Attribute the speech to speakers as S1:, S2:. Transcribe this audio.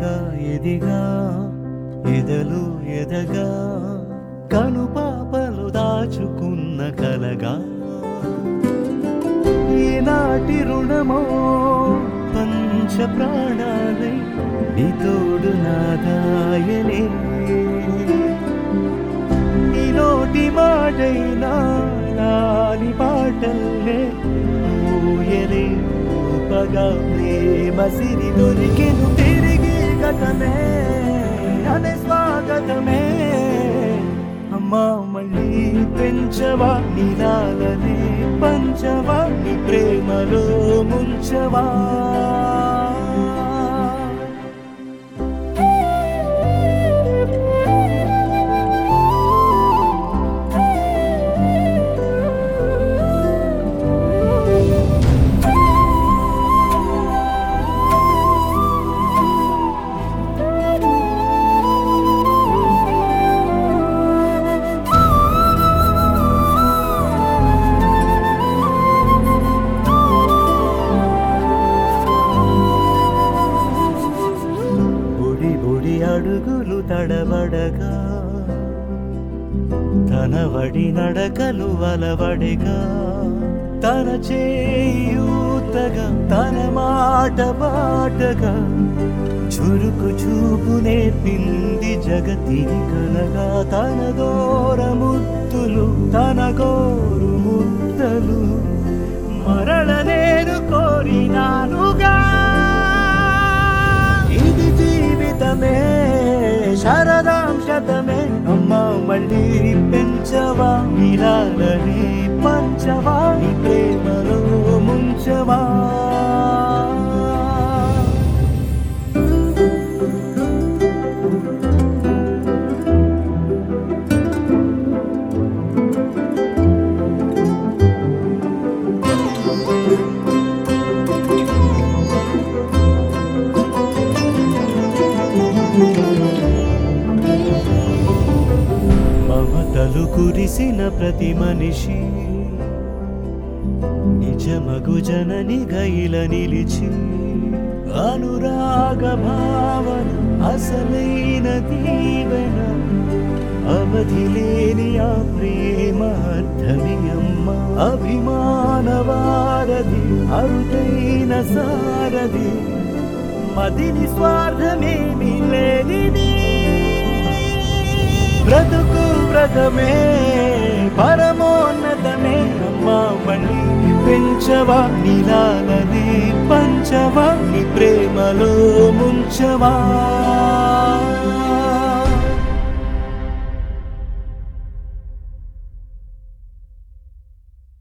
S1: ఎదగా ఎదిగా ఎదలు ఎదగా కను పాపలు దాచుకున్న కలగా ఈనాటి రుణమో పంచ ప్రాణాలై నీ తోడు నాదాయనే నీ నోటి మాటైనా నాని పాటల్లే ఊయలే ఊపగా ప్రేమ సిరి దొరికెను తిరిగి గతమే అనే స్వాగతమే అమ్మా మళ్ళీ పెంచవా నీలాలనే పంచవా నీ ప్రేమలో ముంచవా బుడి బుడి అడుగులు తడబడగా తన వడి నడకలు అలవడిగా తన చేయూతగా తన మాట బాటగా చురుకు చూపు నేర్పింది జగతిని కలగా తన దూర ముద్దులు తన గోరు ముద్దలు మరణ నేను కోరినానుగా ఇది జీవితమే శరదాం శతమే అమ్మా మళ్ళీ పెంచవా నిలాలని పంచవా నీ ప్రేమలో ముంచవా మమతలు కురిసిన ప్రతి మనిషి నిజమగు జనని గైల నిలిచి అనురాగ భావన అసలైన దీవెన అవధి లేని ఆ ప్రేమ అర్థమి అమ్మ అభిమాన వారధి అరుదైన సారథి మదిని స్వార్థమేమి లేనిది బ్రతుకు వ్రతమే పరమోన్నతమే అమ్మా మళ్ళీ పెంచవా నీలాలనే పంచవా నీ ప్రేమలో ముంచవా